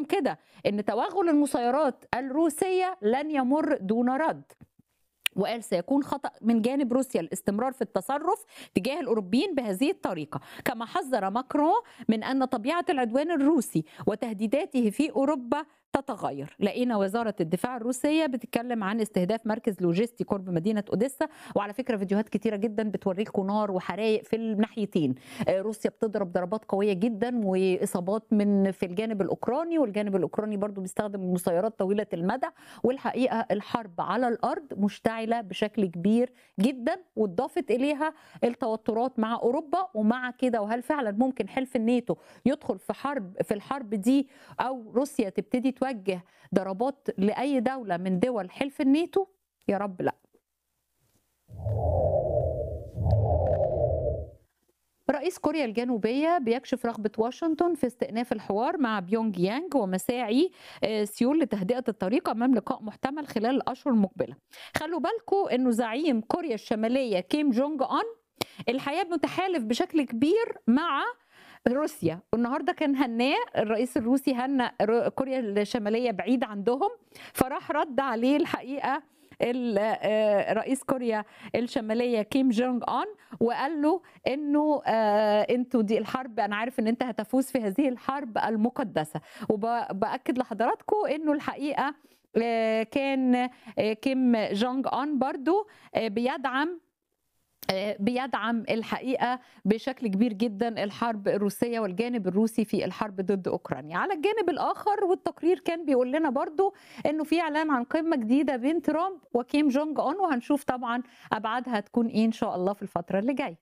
لهم كده ان توغل المسيرات الروسيه لن يمر دون رد وقال سيكون خطأ من جانب روسيا الاستمرار في التصرف تجاه الأوروبيين بهذه الطريقة كما حذر ماكرون من أن طبيعة العدوان الروسي وتهديداته في أوروبا تتغير لقينا وزارة الدفاع الروسية بتتكلم عن استهداف مركز لوجستي قرب مدينة أوديسا وعلى فكرة فيديوهات كتيرة جدا بتوريكم نار وحرائق في الناحيتين روسيا بتضرب ضربات قوية جدا وإصابات من في الجانب الأوكراني والجانب الأوكراني برضو بيستخدم مسيرات طويلة المدى والحقيقة الحرب على الأرض مشتعلة بشكل كبير جدا واتضافت إليها التوترات مع أوروبا ومع كده وهل فعلا ممكن حلف الناتو يدخل في حرب في الحرب دي أو روسيا تبتدي توجه ضربات لاي دوله من دول حلف الناتو يا رب لا رئيس كوريا الجنوبية بيكشف رغبة واشنطن في استئناف الحوار مع بيونج يانج ومساعي سيول لتهدئة الطريق أمام لقاء محتمل خلال الأشهر المقبلة خلوا بالكم أنه زعيم كوريا الشمالية كيم جونج أون الحقيقة متحالف بشكل كبير مع روسيا والنهارده كان هناه الرئيس الروسي هنى كوريا الشماليه بعيد عندهم فراح رد عليه الحقيقه رئيس كوريا الشماليه كيم جونج اون وقال له انه انتوا دي الحرب انا عارف ان انت هتفوز في هذه الحرب المقدسه وباكد لحضراتكم انه الحقيقه كان كيم جونج اون برضو بيدعم بيدعم الحقيقه بشكل كبير جدا الحرب الروسيه والجانب الروسي في الحرب ضد اوكرانيا على الجانب الاخر والتقرير كان بيقول لنا برضو انه في اعلان عن قمه جديده بين ترامب وكيم جونج اون وهنشوف طبعا ابعادها هتكون ايه ان شاء الله في الفتره اللي جايه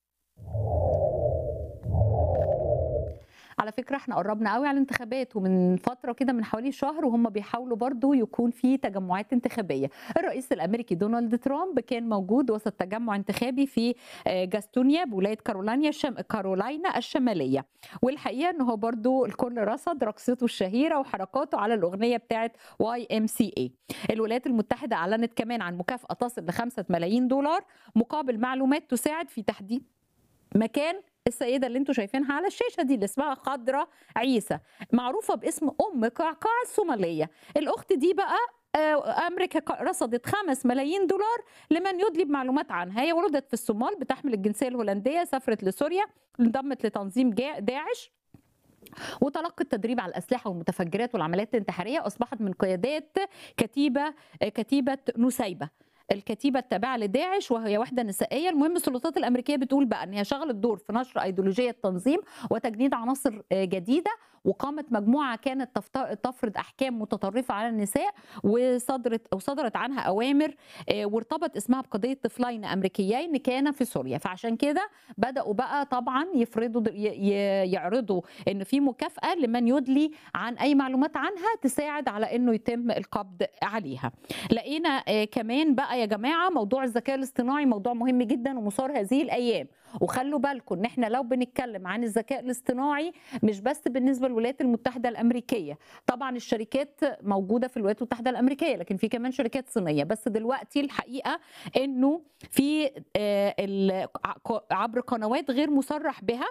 على فكره احنا قربنا قوي على الانتخابات ومن فتره كده من حوالي شهر وهم بيحاولوا برضو يكون في تجمعات انتخابيه الرئيس الامريكي دونالد ترامب كان موجود وسط تجمع انتخابي في جاستونيا بولايه كارولينا الشم... كارولاينا الشماليه والحقيقه ان هو برضو الكل رصد رقصته الشهيره وحركاته على الاغنيه بتاعه واي ام سي اي الولايات المتحده اعلنت كمان عن مكافاه تصل ل 5 ملايين دولار مقابل معلومات تساعد في تحديد مكان السيدة اللي انتم شايفينها على الشاشة دي اللي اسمها خضرة عيسى معروفة باسم أم قعقاع الصومالية الأخت دي بقى امريكا رصدت 5 ملايين دولار لمن يدلي بمعلومات عنها هي ولدت في الصومال بتحمل الجنسيه الهولنديه سافرت لسوريا انضمت لتنظيم داعش وتلقت التدريب على الاسلحه والمتفجرات والعمليات الانتحاريه اصبحت من قيادات كتيبه كتيبه نسيبه الكتيبه التابعه لداعش وهي وحده نسائيه المهم السلطات الامريكيه بتقول بقى ان هي شغلت دور في نشر ايديولوجيه التنظيم وتجنيد عناصر جديده وقامت مجموعه كانت تفرض احكام متطرفه على النساء وصدرت او صدرت عنها اوامر وارتبط اسمها بقضيه طفلين امريكيين كانا في سوريا فعشان كده بداوا بقى طبعا يفرضوا يعرضوا ان في مكافاه لمن يدلي عن اي معلومات عنها تساعد على انه يتم القبض عليها لقينا كمان بقى يا جماعه موضوع الذكاء الاصطناعي موضوع مهم جدا ومثار هذه الايام وخلوا بالكم ان احنا لو بنتكلم عن الذكاء الاصطناعي مش بس بالنسبه للولايات المتحده الامريكيه طبعا الشركات موجوده في الولايات المتحده الامريكيه لكن في كمان شركات صينيه بس دلوقتي الحقيقه انه في عبر قنوات غير مصرح بها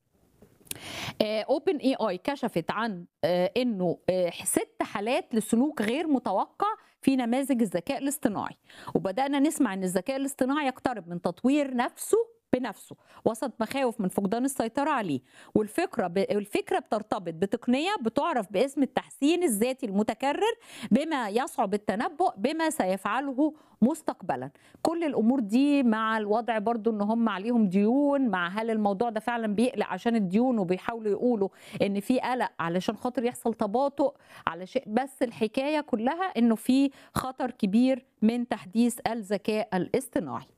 اوبن اي اي كشفت عن انه ست حالات لسلوك غير متوقع في نماذج الذكاء الاصطناعي وبدانا نسمع ان الذكاء الاصطناعي يقترب من تطوير نفسه بنفسه وسط مخاوف من فقدان السيطرة عليه والفكرة ب... الفكرة بترتبط بتقنية بتعرف باسم التحسين الذاتي المتكرر بما يصعب التنبؤ بما سيفعله مستقبلا كل الأمور دي مع الوضع برضو ان هم عليهم ديون مع هل الموضوع ده فعلا بيقلق عشان الديون وبيحاولوا يقولوا ان في قلق علشان خاطر يحصل تباطؤ على شيء بس الحكاية كلها انه في خطر كبير من تحديث الذكاء الاصطناعي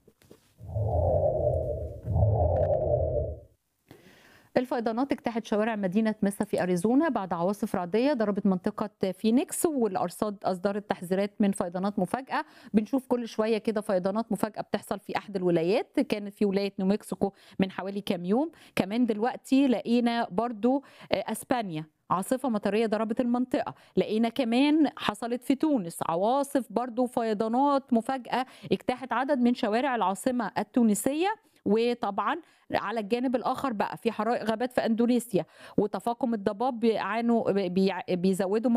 الفيضانات اجتاحت شوارع مدينة مسا في أريزونا بعد عواصف رعدية ضربت منطقة فينيكس والأرصاد أصدرت تحذيرات من فيضانات مفاجئة بنشوف كل شوية كده فيضانات مفاجئة بتحصل في أحد الولايات كانت في ولاية نيومكسيكو من حوالي كام يوم كمان دلوقتي لقينا برضو أسبانيا عاصفة مطرية ضربت المنطقة لقينا كمان حصلت في تونس عواصف برضو فيضانات مفاجئة اجتاحت عدد من شوارع العاصمة التونسية وطبعا على الجانب الاخر بقى في حرائق غابات في اندونيسيا وتفاقم الضباب بيعانوا بيزودوا